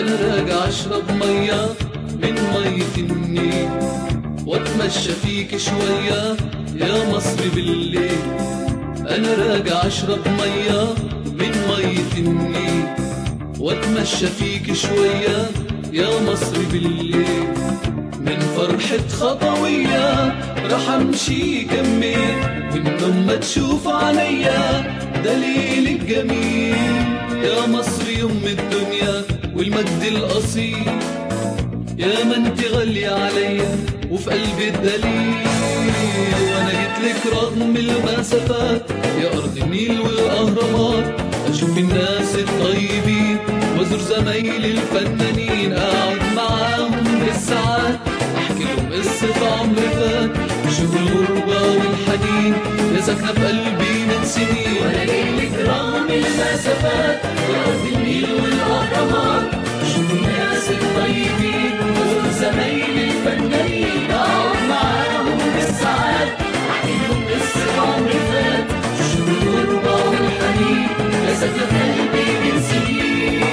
انا راجع اشرب ميه من ميه النيل واتمشى فيك شويه يا مصر بالليل انا راجع اشرب ميه من ميه النيل واتمشى فيك شويه يا مصر بالليل من فرحة خطوية راح امشي كمل من ما تشوف عليا دليل الجميل يا مصر يم الدنيا والمجد الاصيل يا ما انت غالية عليا وفي قلبي الدليل وانا جيت لك رغم المسافات يا ارض النيل والاهرامات اشوف الناس الطيبين وازور زمايلي الفنانين اقعد معاهم بالساعات احكي لهم قصة عمر فات اشوف الغربة والحنين يا ساكنة في قلبي من سنين وانا جايلك رغم المسافات يا ارض النيل والاهرامات اشوف الناس الطيبين وازور زمايلي الفنانين اقعد معاهم بالساعات احكي لهم قصه عمري فات اشوف الغربه والحنين يا ساكنه في قلبي من سنين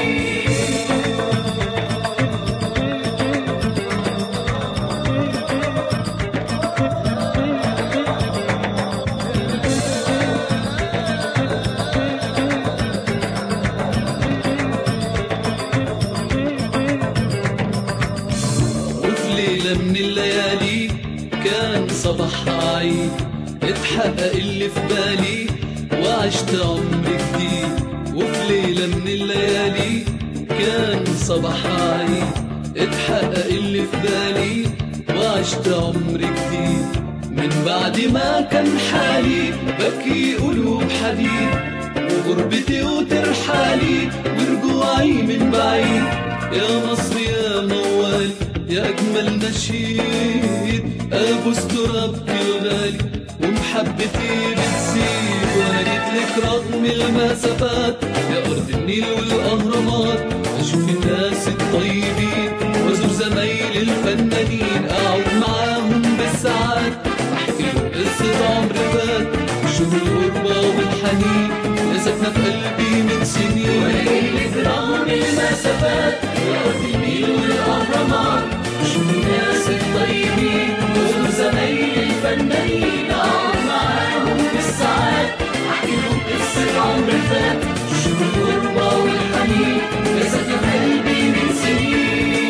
وفي ليلة من الليالي كان صباح عيد اتحقق اللي في بالي وعشت عمر جديد وفي ليلة من الليالي كان صباح عيد اتحقق اللي في بالي وعشت عمر جديد من بعد ما كان حالي بكي قلوب حديد وغربتي وترحالي ورجوعي من بعيد يا مصر يا موال يا أجمل نشيد أبوس ترابك الغالي ومحبتي بتزيد وأنا جيت لك رغم المسافات يا أرض النيل والأهرامات أشوف الناس الطيبين وأزور زمايلي الفنانين أقعد معاهم بالساعات أحكي لهم قصة عمر فات شوف الغربة والحنين يا ساكنة في قلبي من سنين وانا جايلك رغم المسافات يا ارض النيل والاهرامات اشوف الناس الطيبين وازور زمايلي الفنانين اقعد معاهم بالساعات احكي لهم قصه عمري فات اشوف الغربه والحنين يا ساكنه في قلبي من سنين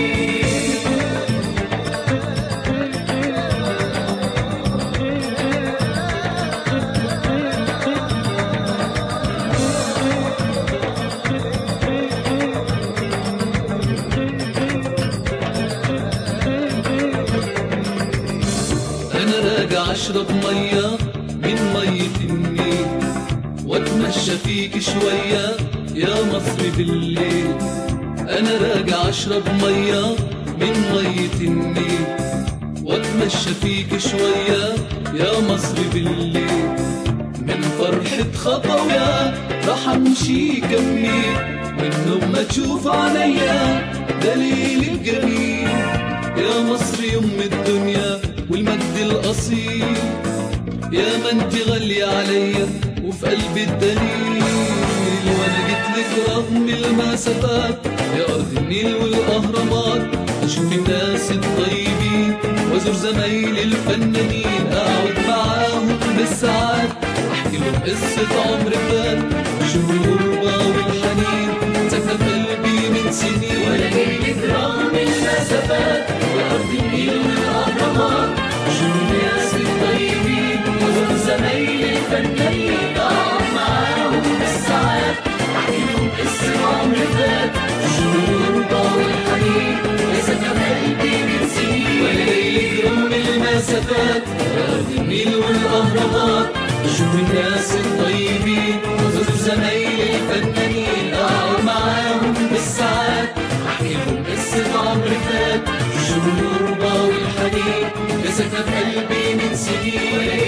انا راجع اشرب ميه من ميه النيل واتمشى فيك شويه يا مصر بالليل انا راجع اشرب ميه من ميه النيل واتمشى فيك شويه يا مصر بالليل من فرحة خطويا راح امشي كمي من ما تشوف عليا دليل الجميل يا مصر يم الدنيا والمجد الاصيل يا ما انت غالية عليا وفي قلبي الدليل وانا جيت لك رغم المسافات يا ارض النيل والاهرامات اشوف الناس الطيبين وازور زمايلي الفنانين اقعد معاهم بالساعات احكي لهم قصة عمر فات اشوف الغربة والحنين ساكنة في قلبي من سنين وانا جايلك رغم المسافات يا ارض النيل والاهرامات اشوف الناس الطيبين وازور زمايلي الفنانين اقعد معاهم بالساعات احكي لهم قصه عمري فات اشوف الغربه والحنين يا ساكنه في قلبي من سنين وانا جايلك رغم المسافات يا ارض النيل والاهرامات اشوف الناس الطيبين وازور زمايلي الفنانين اقعد معاهم بالساعات احكي لهم قصة عمري فات شوف الغربة والحنين يا ساكنة في قلبي من سنين